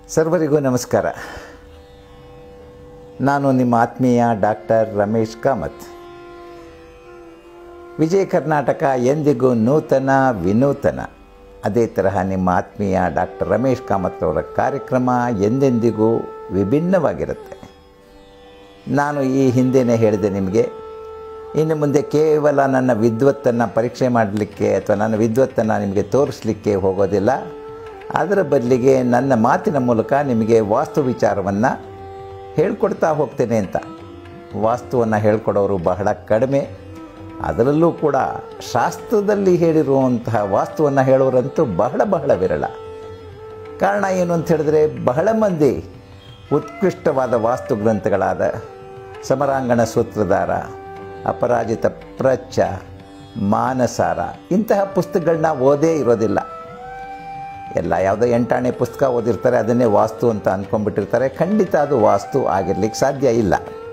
ಸರ್ವರಿಗೂ ನಮಸ್ಕಾರ ನಾನು ನಿಮ್ಮ ಆತ್ಮೀಯ ಡಾಕ್ಟರ್ ರಮೇಶ್ ಕಾಮತ್ ವಿಜಯ ಕರ್ನಾಟಕ ಎಂದಿಗೂ ನೂತನ ವಿನೂತನ ಅದೇ ತರಹ ನಿಮ್ಮ ಆತ್ಮೀಯ ಡಾಕ್ಟರ್ ರಮೇಶ್ ಕಾಮತ್ ಅವರ ಕಾರ್ಯಕ್ರಮ ಎಂದೆಂದಿಗೂ ವಿಭಿನ್ನವಾಗಿರುತ್ತೆ ನಾನು ಈ ಹಿಂದೆನೇ ಹೇಳಿದೆ ನಿಮಗೆ ಇನ್ನು ಮುಂದೆ ಕೇವಲ ನನ್ನ ವಿದ್ವತ್ತನ್ನು ಪರೀಕ್ಷೆ ಮಾಡಲಿಕ್ಕೆ ಅಥವಾ ನನ್ನ ವಿದ್ವತ್ತನ್ನು ನಿಮಗೆ ತೋರಿಸಲಿಕ್ಕೆ ಹೋಗೋದಿಲ್ಲ ಅದರ ಬದಲಿಗೆ ನನ್ನ ಮಾತಿನ ಮೂಲಕ ನಿಮಗೆ ವಾಸ್ತು ವಿಚಾರವನ್ನು ಹೇಳ್ಕೊಡ್ತಾ ಹೋಗ್ತೇನೆ ಅಂತ ವಾಸ್ತುವನ್ನು ಹೇಳ್ಕೊಡೋರು ಬಹಳ ಕಡಿಮೆ ಅದರಲ್ಲೂ ಕೂಡ ಶಾಸ್ತ್ರದಲ್ಲಿ ಹೇಳಿರುವಂತಹ ವಾಸ್ತುವನ್ನು ಹೇಳೋರಂತೂ ಬಹಳ ಬಹಳ ವಿರಳ ಕಾರಣ ಏನು ಅಂತ ಹೇಳಿದ್ರೆ ಬಹಳ ಮಂದಿ ಉತ್ಕೃಷ್ಟವಾದ ವಾಸ್ತು ಗ್ರಂಥಗಳಾದ ಸಮರಾಂಗಣ ಸೂತ್ರಧಾರ ಅಪರಾಜಿತ ಪ್ರಚ್ಛ ಮಾನಸಾರ ಇಂತಹ ಪುಸ್ತಕಗಳನ್ನ ಓದೇ ಇರೋದಿಲ್ಲ ಎಲ್ಲ ಯಾವುದೋ ಎಂಟಾಣೆ ಪುಸ್ತಕ ಓದಿರ್ತಾರೆ ಅದನ್ನೇ ವಾಸ್ತು ಅಂತ ಅಂದ್ಕೊಂಡ್ಬಿಟ್ಟಿರ್ತಾರೆ ಖಂಡಿತ ಅದು ವಾಸ್ತು ಆಗಿರ್ಲಿಕ್ಕೆ ಸಾಧ್ಯ ಇಲ್ಲ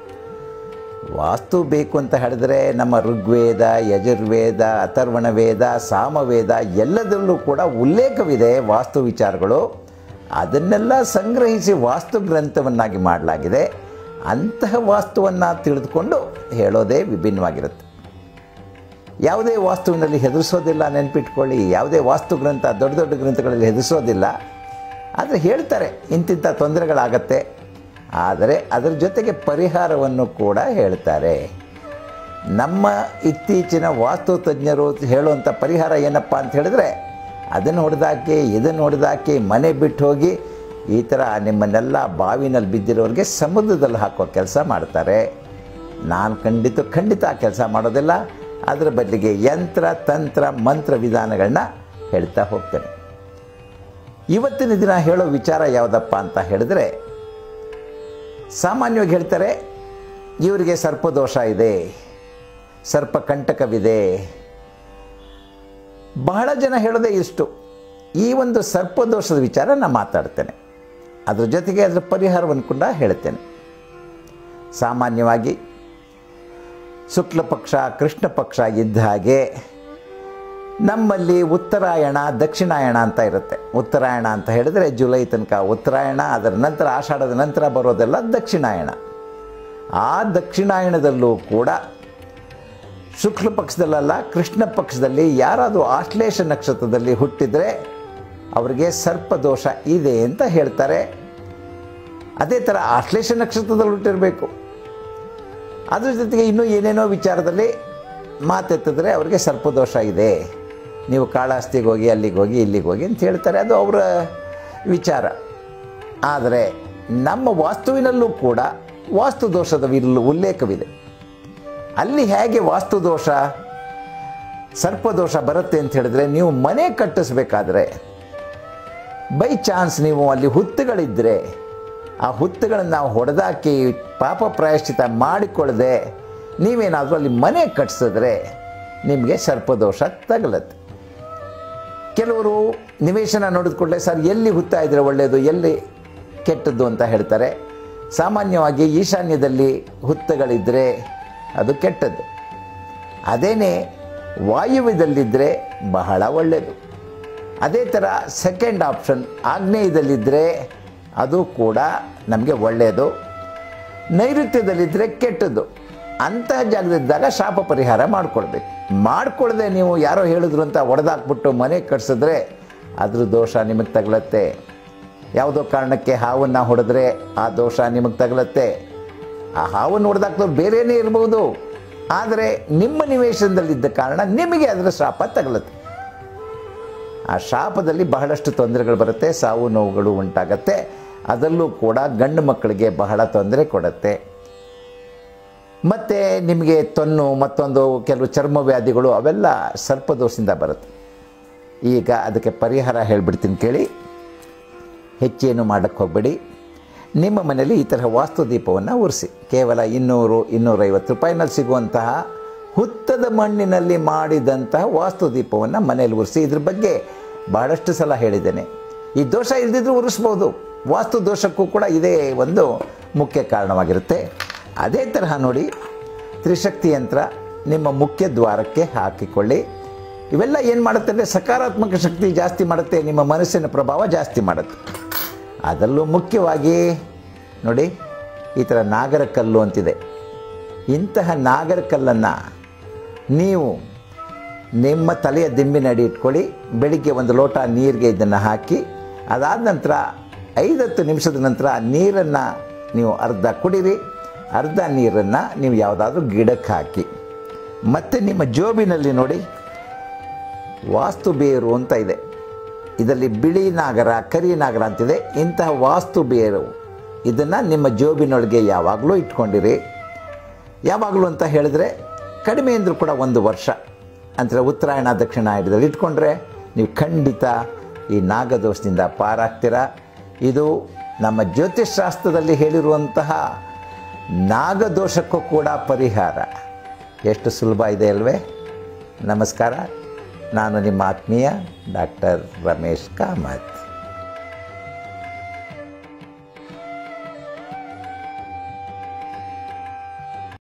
ವಾಸ್ತು ಬೇಕು ಅಂತ ಹೇಳಿದ್ರೆ ನಮ್ಮ ಋಗ್ವೇದ ಯಜುರ್ವೇದ ಅಥರ್ವಣ ವೇದ ಸಾಮವೇದ ಎಲ್ಲದರಲ್ಲೂ ಕೂಡ ಉಲ್ಲೇಖವಿದೆ ವಾಸ್ತು ವಿಚಾರಗಳು ಅದನ್ನೆಲ್ಲ ಸಂಗ್ರಹಿಸಿ ವಾಸ್ತು ಗ್ರಂಥವನ್ನಾಗಿ ಮಾಡಲಾಗಿದೆ ಅಂತಹ ವಾಸ್ತುವನ್ನು ತಿಳಿದುಕೊಂಡು ಹೇಳೋದೇ ವಿಭಿನ್ನವಾಗಿರುತ್ತೆ ಯಾವುದೇ ವಾಸ್ತುವಿನಲ್ಲಿ ಹೆದರಿಸೋದಿಲ್ಲ ನೆನ್ಪಿಟ್ಕೊಳ್ಳಿ ಯಾವುದೇ ವಾಸ್ತು ಗ್ರಂಥ ದೊಡ್ಡ ದೊಡ್ಡ ಗ್ರಂಥಗಳಲ್ಲಿ ಹೆದರಿಸೋದಿಲ್ಲ ಆದರೆ ಹೇಳ್ತಾರೆ ಇಂತಿಂಥ ತೊಂದರೆಗಳಾಗತ್ತೆ ಆದರೆ ಅದರ ಜೊತೆಗೆ ಪರಿಹಾರವನ್ನು ಕೂಡ ಹೇಳ್ತಾರೆ ನಮ್ಮ ಇತ್ತೀಚಿನ ವಾಸ್ತು ತಜ್ಞರು ಹೇಳುವಂಥ ಪರಿಹಾರ ಏನಪ್ಪ ಅಂತ ಹೇಳಿದ್ರೆ ಅದನ್ನು ಹೊಡೆದಾಕಿ ಇದನ್ನು ಹೊಡೆದಾಕಿ ಮನೆ ಬಿಟ್ಟು ಹೋಗಿ ಈ ಥರ ನಿಮ್ಮನ್ನೆಲ್ಲ ಬಾವಿನಲ್ಲಿ ಬಿದ್ದಿರೋರಿಗೆ ಸಮುದ್ರದಲ್ಲಿ ಹಾಕೋ ಕೆಲಸ ಮಾಡ್ತಾರೆ ನಾನು ಖಂಡಿತ ಖಂಡಿತ ಆ ಕೆಲಸ ಮಾಡೋದಿಲ್ಲ ಅದರ ಬದಲಿಗೆ ಯಂತ್ರ ತಂತ್ರ ಮಂತ್ರ ವಿಧಾನಗಳನ್ನ ಹೇಳ್ತಾ ಹೋಗ್ತೇನೆ ಇವತ್ತಿನ ದಿನ ಹೇಳೋ ವಿಚಾರ ಯಾವುದಪ್ಪ ಅಂತ ಹೇಳಿದ್ರೆ ಸಾಮಾನ್ಯವಾಗಿ ಹೇಳ್ತಾರೆ ಇವರಿಗೆ ಸರ್ಪದೋಷ ಇದೆ ಸರ್ಪ ಕಂಟಕವಿದೆ ಬಹಳ ಜನ ಹೇಳೋದೇ ಇಷ್ಟು ಈ ಒಂದು ಸರ್ಪದೋಷದ ವಿಚಾರ ನಾನು ಮಾತಾಡ್ತೇನೆ ಅದ್ರ ಜೊತೆಗೆ ಅದರ ಪರಿಹಾರವನ್ನು ಕೂಡ ಹೇಳ್ತೇನೆ ಸಾಮಾನ್ಯವಾಗಿ ಶುಕ್ಲ ಪಕ್ಷ ಕೃಷ್ಣ ಪಕ್ಷ ಇದ್ದ ಹಾಗೆ ನಮ್ಮಲ್ಲಿ ಉತ್ತರಾಯಣ ದಕ್ಷಿಣಾಯಣ ಅಂತ ಇರುತ್ತೆ ಉತ್ತರಾಯಣ ಅಂತ ಹೇಳಿದ್ರೆ ಜುಲೈ ತನಕ ಉತ್ತರಾಯಣ ಅದರ ನಂತರ ಆಷಾಢದ ನಂತರ ಬರೋದೆಲ್ಲ ದಕ್ಷಿಣಾಯಣ ಆ ದಕ್ಷಿಣಾಯಣದಲ್ಲೂ ಕೂಡ ಶುಕ್ಲ ಪಕ್ಷದಲ್ಲ ಕೃಷ್ಣ ಪಕ್ಷದಲ್ಲಿ ಯಾರಾದರೂ ಆಶ್ಲೇಷ ನಕ್ಷತ್ರದಲ್ಲಿ ಹುಟ್ಟಿದರೆ ಅವರಿಗೆ ಸರ್ಪದೋಷ ಇದೆ ಅಂತ ಹೇಳ್ತಾರೆ ಅದೇ ಥರ ಆಶ್ಲೇಷ ನಕ್ಷತ್ರದಲ್ಲಿ ಹುಟ್ಟಿರಬೇಕು ಅದ್ರ ಜೊತೆಗೆ ಇನ್ನೂ ಏನೇನೋ ವಿಚಾರದಲ್ಲಿ ಮಾತೆತ್ತಿದ್ರೆ ಅವರಿಗೆ ಸರ್ಪದೋಷ ಇದೆ ನೀವು ಕಾಳಾಸ್ತಿಗೆ ಹೋಗಿ ಅಲ್ಲಿಗೆ ಹೋಗಿ ಇಲ್ಲಿಗೆ ಹೋಗಿ ಅಂತ ಹೇಳ್ತಾರೆ ಅದು ಅವರ ವಿಚಾರ ಆದರೆ ನಮ್ಮ ವಾಸ್ತುವಿನಲ್ಲೂ ಕೂಡ ವಾಸ್ತು ದೋಷದ ವಿಲ್ ಉಲ್ಲೇಖವಿದೆ ಅಲ್ಲಿ ಹೇಗೆ ವಾಸ್ತು ದೋಷ ಸರ್ಪದೋಷ ಬರುತ್ತೆ ಅಂತ ಹೇಳಿದ್ರೆ ನೀವು ಮನೆ ಕಟ್ಟಿಸ್ಬೇಕಾದ್ರೆ ಬೈ ಚಾನ್ಸ್ ನೀವು ಅಲ್ಲಿ ಹುತ್ತುಗಳಿದ್ದರೆ ಆ ಹುತ್ತುಗಳನ್ನು ನಾವು ಹೊಡೆದಾಕಿ ಪಾಪ ಪ್ರಾಯಶ್ಚಿತ ಮಾಡಿಕೊಳ್ಳದೆ ನೀವೇನಾದರೂ ಅಲ್ಲಿ ಮನೆ ಕಟ್ಸಿದ್ರೆ ನಿಮಗೆ ಸರ್ಪದೋಷ ತಗಲತ್ತೆ ಕೆಲವರು ನಿವೇಶನ ನೋಡಿದ ಕೂಡಲೇ ಸರ್ ಎಲ್ಲಿ ಹುತ್ತಾ ಇದ್ರೆ ಒಳ್ಳೆಯದು ಎಲ್ಲಿ ಕೆಟ್ಟದ್ದು ಅಂತ ಹೇಳ್ತಾರೆ ಸಾಮಾನ್ಯವಾಗಿ ಈಶಾನ್ಯದಲ್ಲಿ ಹುತ್ತಗಳಿದ್ದರೆ ಅದು ಕೆಟ್ಟದ್ದು ಅದೇನೇ ವಾಯುವ್ಯದಲ್ಲಿದ್ದರೆ ಬಹಳ ಒಳ್ಳೆಯದು ಅದೇ ಥರ ಸೆಕೆಂಡ್ ಆಪ್ಷನ್ ಆಗ್ನೇಯದಲ್ಲಿದ್ದರೆ ಅದು ಕೂಡ ನಮಗೆ ಒಳ್ಳೆಯದು ನೈಋತ್ಯದಲ್ಲಿದ್ದರೆ ಕೆಟ್ಟದ್ದು ಅಂತಹ ಜಾಗದಿದ್ದಾಗ ಶಾಪ ಪರಿಹಾರ ಮಾಡಿಕೊಳ್ಬೇಕು ಮಾಡಿಕೊಳ್ಳದೆ ನೀವು ಯಾರೋ ಹೇಳಿದ್ರು ಅಂತ ಹೊಡೆದಾಕ್ಬಿಟ್ಟು ಮನೆ ಕಟ್ಸಿದ್ರೆ ಅದ್ರ ದೋಷ ನಿಮಗೆ ತಗಲತ್ತೆ ಯಾವುದೋ ಕಾರಣಕ್ಕೆ ಹಾವನ್ನು ಹೊಡೆದ್ರೆ ಆ ದೋಷ ನಿಮಗೆ ತಗಲತ್ತೆ ಆ ಹಾವನ್ನು ಹೊಡೆದಾಕ್ದವ್ರು ಬೇರೆಯೇ ಇರ್ಬೋದು ಆದರೆ ನಿಮ್ಮ ನಿವೇಶನದಲ್ಲಿದ್ದ ಕಾರಣ ನಿಮಗೆ ಅದರ ಶಾಪ ತಗಲತ್ತೆ ಆ ಶಾಪದಲ್ಲಿ ಬಹಳಷ್ಟು ತೊಂದರೆಗಳು ಬರುತ್ತೆ ಸಾವು ನೋವುಗಳು ಉಂಟಾಗತ್ತೆ ಅದರಲ್ಲೂ ಕೂಡ ಗಂಡು ಮಕ್ಕಳಿಗೆ ಬಹಳ ತೊಂದರೆ ಕೊಡುತ್ತೆ ಮತ್ತು ನಿಮಗೆ ತೊನ್ನು ಮತ್ತೊಂದು ಕೆಲವು ಚರ್ಮ ವ್ಯಾಧಿಗಳು ಅವೆಲ್ಲ ಸರ್ಪದೋಷದಿಂದ ಬರುತ್ತೆ ಈಗ ಅದಕ್ಕೆ ಪರಿಹಾರ ಹೇಳಿಬಿಡ್ತೀನಿ ಕೇಳಿ ಹೆಚ್ಚೇನು ಮಾಡೋಕ್ಕೆ ಹೋಗಬೇಡಿ ನಿಮ್ಮ ಮನೆಯಲ್ಲಿ ಈ ತರಹ ವಾಸ್ತು ದೀಪವನ್ನು ಉರಿಸಿ ಕೇವಲ ಇನ್ನೂರು ಇನ್ನೂರೈವತ್ತು ರೂಪಾಯಿನಲ್ಲಿ ಸಿಗುವಂತಹ ಹುತ್ತದ ಮಣ್ಣಿನಲ್ಲಿ ಮಾಡಿದಂತಹ ವಾಸ್ತು ದೀಪವನ್ನು ಮನೆಯಲ್ಲಿ ಉರಿಸಿ ಇದ್ರ ಬಗ್ಗೆ ಬಹಳಷ್ಟು ಸಲ ಹೇಳಿದ್ದೇನೆ ಈ ದೋಷ ಇಲ್ದಿದ್ರೂ ಉರಿಸ್ಬೋದು ವಾಸ್ತು ದೋಷಕ್ಕೂ ಕೂಡ ಇದೇ ಒಂದು ಮುಖ್ಯ ಕಾರಣವಾಗಿರುತ್ತೆ ಅದೇ ತರಹ ನೋಡಿ ತ್ರಿಶಕ್ತಿ ಯಂತ್ರ ನಿಮ್ಮ ಮುಖ್ಯ ದ್ವಾರಕ್ಕೆ ಹಾಕಿಕೊಳ್ಳಿ ಇವೆಲ್ಲ ಏನು ಮಾಡುತ್ತೆ ಅಂದರೆ ಸಕಾರಾತ್ಮಕ ಶಕ್ತಿ ಜಾಸ್ತಿ ಮಾಡುತ್ತೆ ನಿಮ್ಮ ಮನಸ್ಸಿನ ಪ್ರಭಾವ ಜಾಸ್ತಿ ಮಾಡುತ್ತೆ ಅದರಲ್ಲೂ ಮುಖ್ಯವಾಗಿ ನೋಡಿ ಈ ಥರ ನಾಗರ ಕಲ್ಲು ಅಂತಿದೆ ಇಂತಹ ನಾಗರ ಕಲ್ಲನ್ನು ನೀವು ನಿಮ್ಮ ತಲೆಯ ದಿಂಬಿನಡಿ ಇಟ್ಕೊಳ್ಳಿ ಬೆಳಿಗ್ಗೆ ಒಂದು ಲೋಟ ನೀರಿಗೆ ಇದನ್ನು ಹಾಕಿ ಅದಾದ ನಂತರ ಐದತ್ತು ನಿಮಿಷದ ನಂತರ ನೀರನ್ನು ನೀವು ಅರ್ಧ ಕುಡೀರಿ ಅರ್ಧ ನೀರನ್ನು ನೀವು ಯಾವುದಾದ್ರೂ ಗಿಡಕ್ಕೆ ಹಾಕಿ ಮತ್ತು ನಿಮ್ಮ ಜೋಬಿನಲ್ಲಿ ನೋಡಿ ವಾಸ್ತು ಬೇರು ಅಂತ ಇದೆ ಇದರಲ್ಲಿ ಬಿಳಿ ನಾಗರ ಕರಿ ನಾಗರ ಅಂತಿದೆ ಇಂತಹ ವಾಸ್ತು ಬೇರು ಇದನ್ನು ನಿಮ್ಮ ಜೋಬಿನೊಳಗೆ ಯಾವಾಗಲೂ ಇಟ್ಕೊಂಡಿರಿ ಯಾವಾಗಲೂ ಅಂತ ಹೇಳಿದ್ರೆ ಕಡಿಮೆ ಅಂದರೂ ಕೂಡ ಒಂದು ವರ್ಷ ಅಂದರೆ ಉತ್ತರಾಯಣ ದಕ್ಷಿಣಾಯಣದಲ್ಲಿ ಇಟ್ಕೊಂಡ್ರೆ ನೀವು ಖಂಡಿತ ಈ ನಾಗದೋಷದಿಂದ ಪಾರಾಗ್ತೀರ ಇದು ನಮ್ಮ ಜ್ಯೋತಿಷ್ಶಾಸ್ತ್ರದಲ್ಲಿ ಹೇಳಿರುವಂತಹ ನಾಗದೋಷಕ್ಕೂ ಕೂಡ ಪರಿಹಾರ ಎಷ್ಟು ಸುಲಭ ಇದೆ ಅಲ್ವೇ ನಮಸ್ಕಾರ ನಾನು ನಿಮ್ಮ ಆತ್ಮೀಯ ಡಾಕ್ಟರ್ ರಮೇಶ್ ಕಾಮತ್